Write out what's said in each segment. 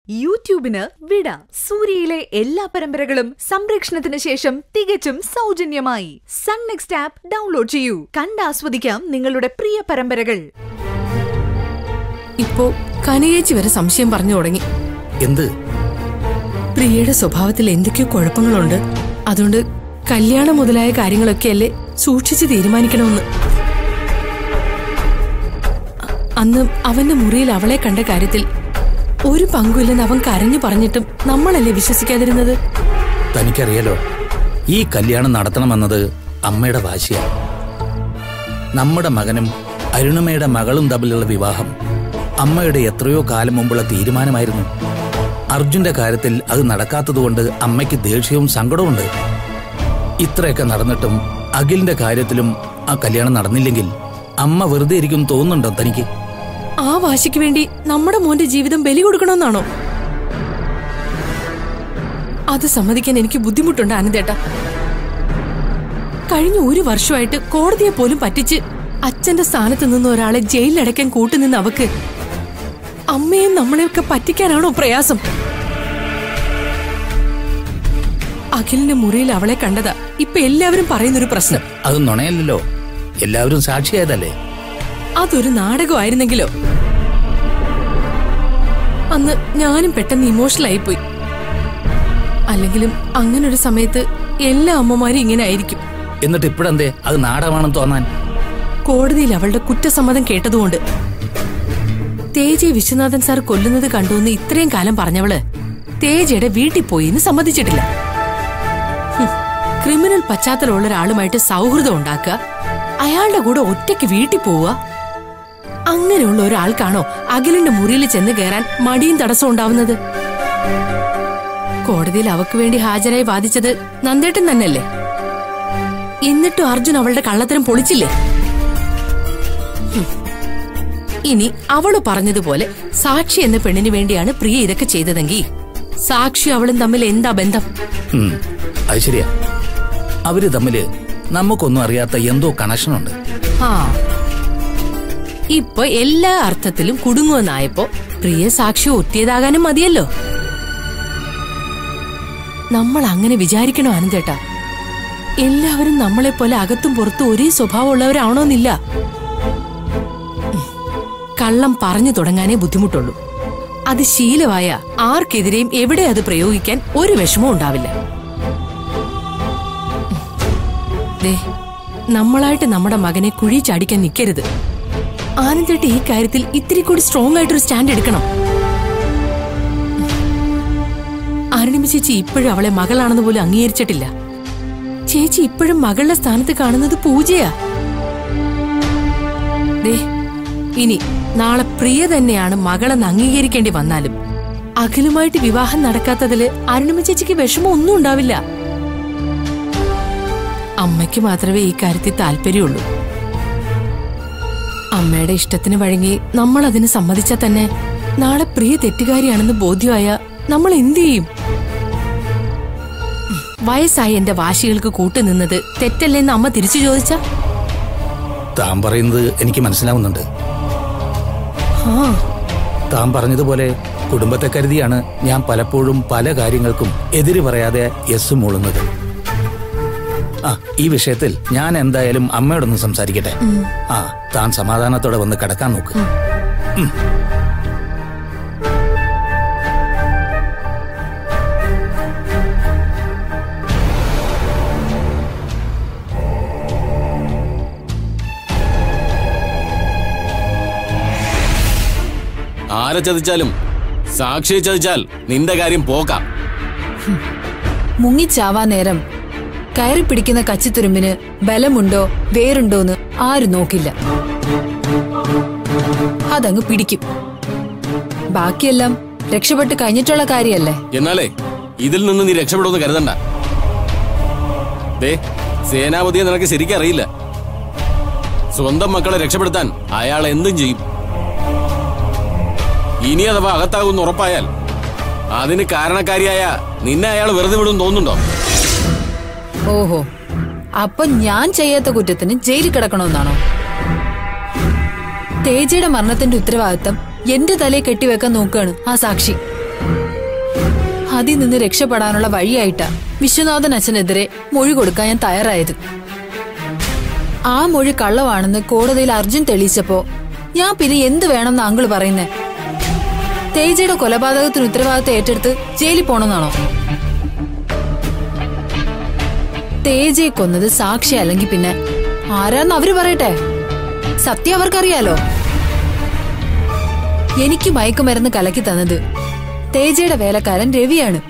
യൂട്യൂബിന് വിട സൂര്യയിലെ എല്ലാ പരമ്പരകളും സംരക്ഷണത്തിന് ശേഷം തികച്ചും സൗജന്യമായി സൺ നെക്സ്റ്റ് ആപ്പ് ഡൗൺലോഡ് ചെയ്യൂ കണ്ടാസ്വദിക്കാം നിങ്ങളുടെ പ്രിയ പരമ്പരകൾ ഇപ്പോ കനയേച്ചി വരെ സംശയം പറഞ്ഞു തുടങ്ങി എന്ത് പ്രിയയുടെ സ്വഭാവത്തിൽ എന്തൊക്കെയോ കുഴപ്പങ്ങളുണ്ട് അതുകൊണ്ട് കല്യാണം മുതലായ കാര്യങ്ങളൊക്കെയല്ലേ സൂക്ഷിച്ച് തീരുമാനിക്കണമെന്ന് അ- അന്ന് അവന്റെ മുറിയിൽ അവളെ കണ്ട കാര്യത്തിൽ ഒരു പങ്കുമില്ലെന്ന് അവൻ കരഞ്ഞു പറഞ്ഞിട്ടും നമ്മളല്ലേ വിശ്വസിക്കാതിരുന്നത് തനിക്കറിയാലോ ഈ കല്യാണം നടത്തണമെന്നത് അമ്മയുടെ വാശിയാണ് നമ്മുടെ മകനും അരുണിമയുടെ മകളും തമ്മിലുള്ള വിവാഹം അമ്മയുടെ എത്രയോ കാലം മുമ്പുള്ള തീരുമാനമായിരുന്നു അർജുന്റെ കാര്യത്തിൽ അത് നടക്കാത്തതുകൊണ്ട് അമ്മയ്ക്ക് ദേഷ്യവും സങ്കടവുമുണ്ട് ഇത്രയൊക്കെ നടന്നിട്ടും അഖിലിന്റെ കാര്യത്തിലും ആ കല്യാണം നടന്നില്ലെങ്കിൽ അമ്മ വെറുതെ ഇരിക്കും തോന്നുന്നുണ്ടോ തനിക്ക് ആ വാശിക്ക് വേണ്ടി നമ്മുടെ മോന്റെ ജീവിതം ബലി കൊടുക്കണമെന്നാണോ അത് സമ്മതിക്കാൻ എനിക്ക് ബുദ്ധിമുട്ടുണ്ട് ആനന്ദേട്ട കഴിഞ്ഞ ഒരു വർഷമായിട്ട് കോടതിയെ പോലും പറ്റിച്ച് അച്ഛന്റെ സ്ഥാനത്ത് നിന്ന് ഒരാളെ ജയിലിലടയ്ക്കാൻ കൂട്ടുനിന്ന് അവക്ക് അമ്മയും നമ്മളെയൊക്കെ പറ്റിക്കാനാണോ പ്രയാസം അഖിലിന്റെ മുറിയിൽ അവളെ കണ്ടതാ ഇപ്പൊ എല്ലാവരും പറയുന്നൊരു പ്രശ്നം അത് നുണയല്ലല്ലോ എല്ലാവരും സാക്ഷിയായതല്ലേ അതൊരു നാടകമായിരുന്നെങ്കിലോ അന്ന് ഞാനും പെട്ടെന്ന് ഇമോഷണൽ ആയിപ്പോയി അല്ലെങ്കിലും അങ്ങനെ ഒരു സമയത്ത് എല്ലാ അമ്മമാരും ഇങ്ങനെ ആയിരിക്കും എന്നിട്ട് ഇപ്പോഴെന്തേ അത് നാടകമാണെന്ന് തോന്നാൻ കോടതിയിൽ അവളുടെ കുറ്റസമ്മതം കേട്ടതുകൊണ്ട് തേജയെ വിശ്വനാഥൻ സാർ കൊല്ലുന്നത് കണ്ടുവന്ന് ഇത്രയും കാലം പറഞ്ഞവള് തേജയുടെ വീട്ടിൽ പോയി എന്ന് സമ്മതിച്ചിട്ടില്ല ഹും, ക്രിമിനൽ പശ്ചാത്തലമുള്ള ഒരാളുമായിട്ട് സൗഹൃദം ഉണ്ടാക്കുക അയാളുടെ കൂടെ ഒറ്റയ്ക്ക് വീട്ടിൽ പോവുക അങ്ങനെയുള്ള ഒരാൾക്കാണോ അഖിലിന്റെ മുറിയിൽ ചെന്ന് കയറാൻ മടിയും തടസ്സം ഉണ്ടാവുന്നത് കോടതിയിൽ അവക്ക് വേണ്ടി ഹാജരായി വാദിച്ചത് നന്ദേട്ടൻ തന്നെയല്ലേ എന്നിട്ടും അർജുൻ അവളുടെ കള്ളത്തരം പൊളിച്ചില്ലേ ഹും. ഇനി അവള് പറഞ്ഞതുപോലെ സാക്ഷി എന്ന പെണ്ണിന് വേണ്ടിയാണ് പ്രിയ ഇതൊക്കെ ചെയ്തതെങ്കിൽ സാക്ഷി അവളും തമ്മിൽ എന്താ ബന്ധം ഉം, അത് ശരിയാ അവര് തമ്മില് നമുക്കൊന്നും അറിയാത്ത എന്തോ കണക്ഷനുണ്ട് ആ ഇപ്പൊ എല്ലാ അർത്ഥത്തിലും കുടുങ്ങുമെന്നായപ്പോ പ്രിയ സാക്ഷി ഒറ്റിയതാകാനും മതിയല്ലോ നമ്മൾ അങ്ങനെ വിചാരിക്കണോ ആനന്ദേട്ടാ എല്ലാവരും നമ്മളെ പോലെ അകത്തും പുറത്തും ഒരേ സ്വഭാവമുള്ളവരാണോന്നില്ല ഉം. കള്ളം പറഞ്ഞു തുടങ്ങാനേ ബുദ്ധിമുട്ടുള്ളൂ അത് ശീലമായ ആർക്കെതിരെയും എവിടെ അത് പ്രയോഗിക്കാൻ ഒരു വിഷമവും ഉണ്ടാവില്ല ഉം. ദേ നമ്മളായിട്ട് നമ്മുടെ മകനെ കുഴി ചാടിക്കാൻ നിൽക്കരുത് ആനന്ദേട്ട് ഈ കാര്യത്തിൽ ഇത്തിരി കൂടി സ്ട്രോങ് ആയിട്ടൊരു സ്റ്റാൻഡ് എടുക്കണം അരുണിമ ചേച്ചി ഇപ്പോഴും അവളെ മകളാണെന്ന് പോലും അംഗീകരിച്ചിട്ടില്ല ചേച്ചി ഇപ്പോഴും മകളുടെ സ്ഥാനത്ത് കാണുന്നത് പൂജയാ ദേ ഇനി നാളെ പ്രിയ തന്നെയാണ് മകളെന്ന് അംഗീകരിക്കേണ്ടി വന്നാലും അഖിലുമായിട്ട് വിവാഹം നടക്കാത്തതില് അരുണിമ ചേച്ചിക്ക് വിഷമം ഒന്നും ഉണ്ടാവില്ല അമ്മയ്ക്ക് മാത്രമേ ഈ കാര്യത്തിൽ താല്പര്യമുള്ളൂ അമ്മയുടെ ഇഷ്ടത്തിന് വഴങ്ങി നമ്മൾ അതിന് സമ്മതിച്ചാൽ തന്നെ നാളെ പ്രിയ തെറ്റുകാരിയാണെന്ന് ബോധ്യമായ നമ്മൾ എന്തു ചെയ്യും ഉം, വയസ്സായ എന്റെ വാശികൾക്ക് കൂട്ടുനിന്നത് തെറ്റല്ലെന്ന് അമ്മ തിരിച്ചു ചോദിച്ച താൻ പറയുന്നത് എനിക്ക് മനസ്സിലാവുന്നുണ്ട് ആ താൻ പറഞ്ഞതുപോലെ കുടുംബത്തെ കരുതിയാണ് ഞാൻ പലപ്പോഴും പല കാര്യങ്ങൾക്കും എതിര് പറയാതെ യെസ് മൂളുന്നത് ആ ഈ വിഷയത്തിൽ ഞാൻ എന്തായാലും അമ്മയോടൊന്ന് സംസാരിക്കട്ടെ ആ താൻ സമാധാനത്തോടെ വന്ന് കിടക്കാൻ നോക്ക് ഉം. ആരെ ചതിച്ചാലും സാക്ഷിയെ ചതിച്ചാൽ നിന്റെ കാര്യം പോക്കാം മുങ്ങിച്ചാവാ നേരം കയറി പിടിക്കുന്ന കച്ചിത്തുരുമ്പിന് ബലമുണ്ടോ വേരുണ്ടോന്ന് ആരും നോക്കില്ല അതങ്ങ് പിടിക്കും ബാക്കിയെല്ലാം രക്ഷപ്പെട്ട് കഴിഞ്ഞിട്ടുള്ള കാര്യല്ലേ എന്നാലേ ഇതിൽ നിന്ന് നീ രക്ഷപ്പെടുമെന്ന് കരുതണ്ട ദേ സേനാപതിയെ നിനക്ക് ശരിക്കും അറിയില്ല സ്വന്തം മക്കളെ രക്ഷപ്പെടുത്താൻ അയാൾ എന്തും ചെയ്യും ഇനി അഥവാ അകത്താകുമെന്ന് ഉറപ്പായാൽ അതിന് കാരണക്കാരിയായ നിന്നെ അയാൾ വെറുതെ വിടും തോന്നുന്നുണ്ടോ ഓഹോ അപ്പൊ ഞാൻ ചെയ്യാത്ത കുറ്റത്തിന് ജയിലിൽ കിടക്കണമെന്നാണോ തേജയുടെ മരണത്തിന്റെ ഉത്തരവാദിത്തം എന്റെ തലയെ കെട്ടിവെക്കാൻ നോക്കുകയാണ് ആ സാക്ഷി അതിൽ നിന്ന് രക്ഷപ്പെടാനുള്ള വഴിയായിട്ടാ വിശ്വനാഥൻ അച്ഛനെതിരെ മൊഴി കൊടുക്കാൻ ഞാൻ തയ്യാറായത് ആ മൊഴി കള്ളമാണെന്ന് കോടതിയിൽ അർജുൻ തെളിയിച്ചപ്പോ ഞാൻ പിന്നെ എന്ത് വേണമെന്ന് അങ്കിൾ പറയുന്നേ തേജയുടെ കൊലപാതകത്തിന് ഉത്തരവാദിത്തം ഏറ്റെടുത്ത് ജയിലിൽ പോണെന്നാണോ തേജയെ കൊന്നത് സാക്ഷി അല്ലെങ്കിൽ പിന്നെ ആരാന്ന് അവര് പറയട്ടെ സത്യം അവർക്കറിയാലോ എനിക്ക് മയക്കുമരുന്ന് കലക്കി തന്നത് തേജയുടെ വേലക്കാരൻ രവിയാണ്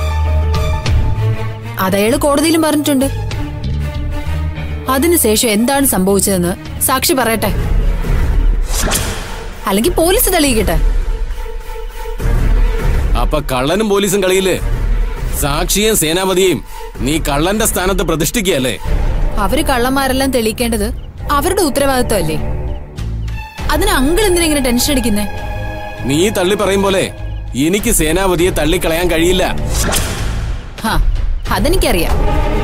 അതയാള് കോടതിയിലും പറഞ്ഞിട്ടുണ്ട് അതിനുശേഷം എന്താണ് സംഭവിച്ചതെന്ന് സാക്ഷി പറയട്ടെ അല്ലെങ്കിൽ പോലീസ് തെളിയിക്കട്ടെ അപ്പൊ കള്ളനും പോലീസും കളിയില് സാക്ഷിയെയും സേനാപതിയെയും നീ കള്ളന്റെ സ്ഥാനത്ത് പ്രതിഷ്ഠിക്കുകയല്ലേ അവര് കള്ളന്മാരെല്ലാം തെളിയിക്കേണ്ടത് അവരുടെ ഉത്തരവാദിത്വമല്ലേ അതിന് അങ്കിൾ എന്തിനാ ഇങ്ങനെ ടെൻഷൻ അടിക്കുന്നേ നീ തള്ളി പറയും പോലെ എനിക്ക് സേനാപതിയെ തള്ളിക്കളയാൻ കഴിയില്ല ഹാ അതെനിക്കറിയാം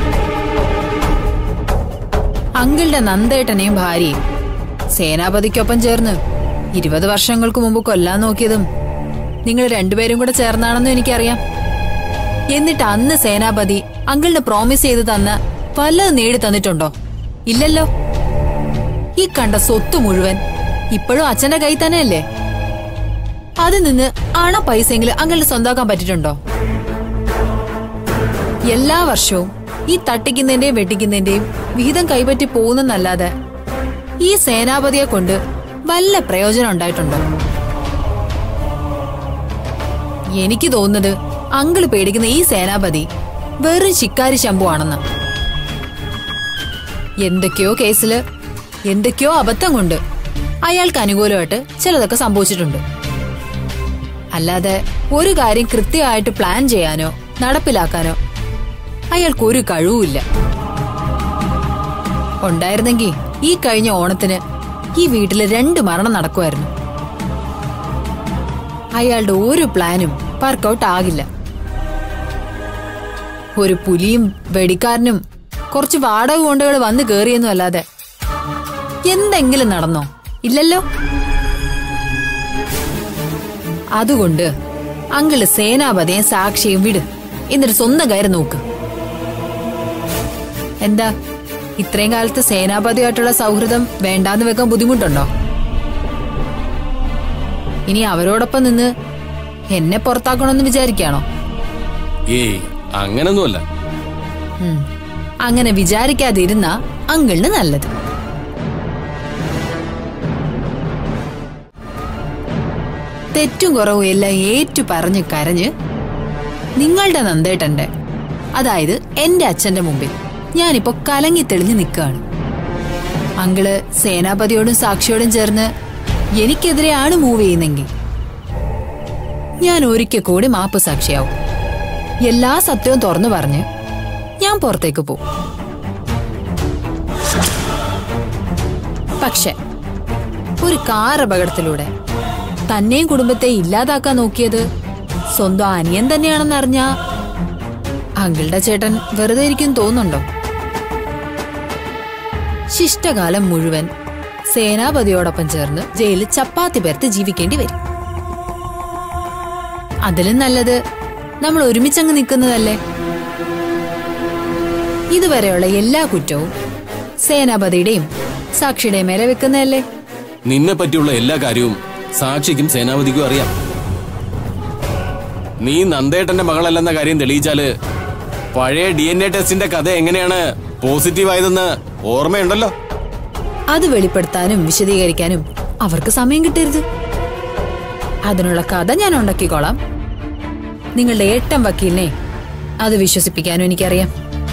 അങ്കിളുടെ നന്ദേട്ടനെയും ഭാര്യയും സേനാപതിക്കൊപ്പം ചേർന്ന് ഇരുപത് വർഷങ്ങൾക്ക് മുമ്പ് കൊല്ലാൻ നോക്കിയതും നിങ്ങൾ രണ്ടുപേരും കൂടെ ചേർന്നാണെന്നും എനിക്കറിയാം എന്നിട്ട് അന്ന് സേനാപതി അങ്കിളിന് പ്രോമിസ് ചെയ്ത് തന്ന വല്ലത് നേടി തന്നിട്ടുണ്ടോ ഇല്ലല്ലോ ഈ കണ്ട സ്വത്ത് മുഴുവൻ ഇപ്പോഴും അച്ഛന്റെ കൈ തന്നെയല്ലേ അതിൽ നിന്ന് അണ പൈസയെങ്കിലും അങ്കിളിന് സ്വന്താക്കാൻ പറ്റിയിട്ടുണ്ടോ എല്ലാ വർഷവും ഈ തട്ടിക്കുന്നതിന്റെയും വെട്ടിക്കുന്നതിന്റെയും വിഹിതം കൈപ്പറ്റി പോകുന്നല്ലാതെ ഈ സേനാപതിയെ കൊണ്ട് വല്ല പ്രയോജനം ഉണ്ടായിട്ടുണ്ടോ എനിക്ക് തോന്നുന്നത് അങ്കിള് പേടിക്കുന്ന ഈ സേനാപതി വെറും ശിക്കാരി ശംഭുവാണെന്ന് എന്തൊക്കെയോ കേസില് എന്തൊക്കെയോ അബദ്ധം കൊണ്ട് അയാൾക്ക് അനുകൂലമായിട്ട് ചിലതൊക്കെ സംഭവിച്ചിട്ടുണ്ട് അല്ലാതെ ഒരു കാര്യം കൃത്യമായിട്ട് പ്ലാൻ ചെയ്യാനോ നടപ്പിലാക്കാനോ അയാൾക്ക് ഒരു കഴിവുമില്ല ഉണ്ടായിരുന്നെങ്കിൽ ഈ കഴിഞ്ഞ ഓണത്തിന് ഈ വീട്ടില് രണ്ട് മരണം നടക്കുമായിരുന്നു അയാളുടെ ഒരു പ്ലാനും വർക്കൗട്ട് ആകില്ല ഒരു പുലിയും വെടിക്കാരനും കുറച്ച് വാടക കൊണ്ടുകൾ വന്ന് കേറിയെന്നും അല്ലാതെ എന്തെങ്കിലും നടന്നോ ഇല്ലല്ലോ അതുകൊണ്ട് അങ്കിള് സേനാപതിയെ സാക്ഷിയും വിട് എന്നിട്ട് സ്വന്തം കയറി നോക്ക് എന്താ ഇത്രയും കാലത്ത് സേനാപതിയായിട്ടുള്ള സൗഹൃദം വേണ്ടാന്ന് വെക്കാൻ ബുദ്ധിമുട്ടുണ്ടോ ഇനി അവരോടൊപ്പം നിന്ന് എന്നെ പുറത്താക്കണമെന്ന് വിചാരിക്കാണോ ഏയ് അങ്ങനൊന്നുമല്ല ഉം. അങ്ങനെ വിചാരിക്കാതിരുന്ന അങ്കിളിന് നല്ലത് തെറ്റും കുറവും എല്ലാം ഏറ്റു പറഞ്ഞ് കരഞ്ഞ് നിങ്ങളുടെ നന്ദേട്ടന്റെ അതായത് എന്റെ അച്ഛന്റെ മുമ്പിൽ ഞാനിപ്പോ കലങ്ങി തെളിഞ്ഞു നിൽക്കുകയാണ് അങ്കിള് സേനാപതിയോടും സാക്ഷിയോടും ചേർന്ന് എനിക്കെതിരെയാണ് മൂവ് ചെയ്യുന്നെങ്കിൽ ഞാൻ ഒരിക്കൽ കൂടി മാപ്പ് സാക്ഷിയാവും എല്ലാ സത്യവും തുറന്നു പറഞ്ഞ് ഞാൻ പുറത്തേക്ക് പോകും പക്ഷെ ഒരു കാർ അപകടത്തിലൂടെ തന്നെയും കുടുംബത്തെ ഇല്ലാതാക്കാൻ നോക്കിയത് സ്വന്തം അനിയൻ തന്നെയാണെന്ന് അറിഞ്ഞാ അങ്കിളുടെ ചേട്ടൻ വെറുതെ ഇരിക്കും തോന്നുന്നുണ്ടോ ശിഷ്ടകാലം മുഴുവൻ സേനാപതിയോടൊപ്പം ചേർന്ന് ജയിലിൽ ചപ്പാത്തി പേർത്ത് ജീവിക്കേണ്ടി വരും അതിലും നല്ലത് നമ്മൾ ഒരുമിച്ചങ്ങ് നിൽക്കുന്നതല്ലേ ഇതുവരെയുള്ള എല്ലാ കുറ്റവും സേനാപതിയുടെയും സാക്ഷിയുടെയും മേലെ വെക്കുന്നതല്ലേ നിന്നെ പറ്റിയുള്ള എല്ലാ കാര്യവും സാക്ഷിക്കും സേനാപതിക്കും അറിയാം നീ നന്ദേട്ടന്റെ മകളല്ലെന്ന കാര്യം തെളിയിച്ചാല് പഴയ ഡി എൻ എ ടെസ്റ്റിന്റെ കഥ എങ്ങനെയാണ് പോസിറ്റീവ് ആയതെന്ന് ഓർമ്മയുണ്ടല്ലോ അത് വെളിപ്പെടുത്താനും വിശദീകരിക്കാനും അവർക്ക് സമയം കിട്ടരുത് അതിനുള്ള കഥ ഞാൻ ഉണ്ടാക്കിക്കോളാം നിങ്ങളുടെ ഏട്ടം വക്കീലിനെ അത് വിശ്വസിപ്പിക്കാനും എനിക്കറിയാം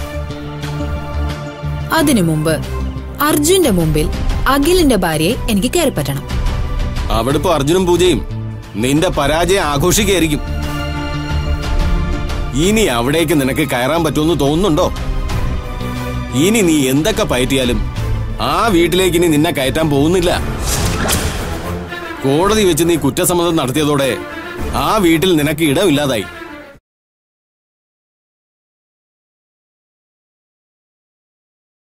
അതിനു മുമ്പ് അർജുന്റെ മുമ്പിൽ അഖിലിന്റെ ഭാര്യയെ എനിക്ക് കയറിപ്പറ്റണം അവിടെ ഇപ്പൊ അർജുനും പൂജയും നിന്റെ പരാജയം ആഘോഷിക്കുകയായിരിക്കും ഇനി അവിടേക്ക് നിനക്ക് കയറാൻ പറ്റുമെന്ന് തോന്നുന്നുണ്ടോ ഇനി നീ എന്തൊക്കെ പയറ്റിയാലും ആ വീട്ടിലേക്ക് ഇനി നിന്നെ കയറ്റാൻ പോകുന്നില്ല കോടതി വെച്ച് നീ കുറ്റസമ്മതം നടത്തിയതോടെ ആ വീട്ടിൽ നിനക്ക് ഇടമില്ലാതായി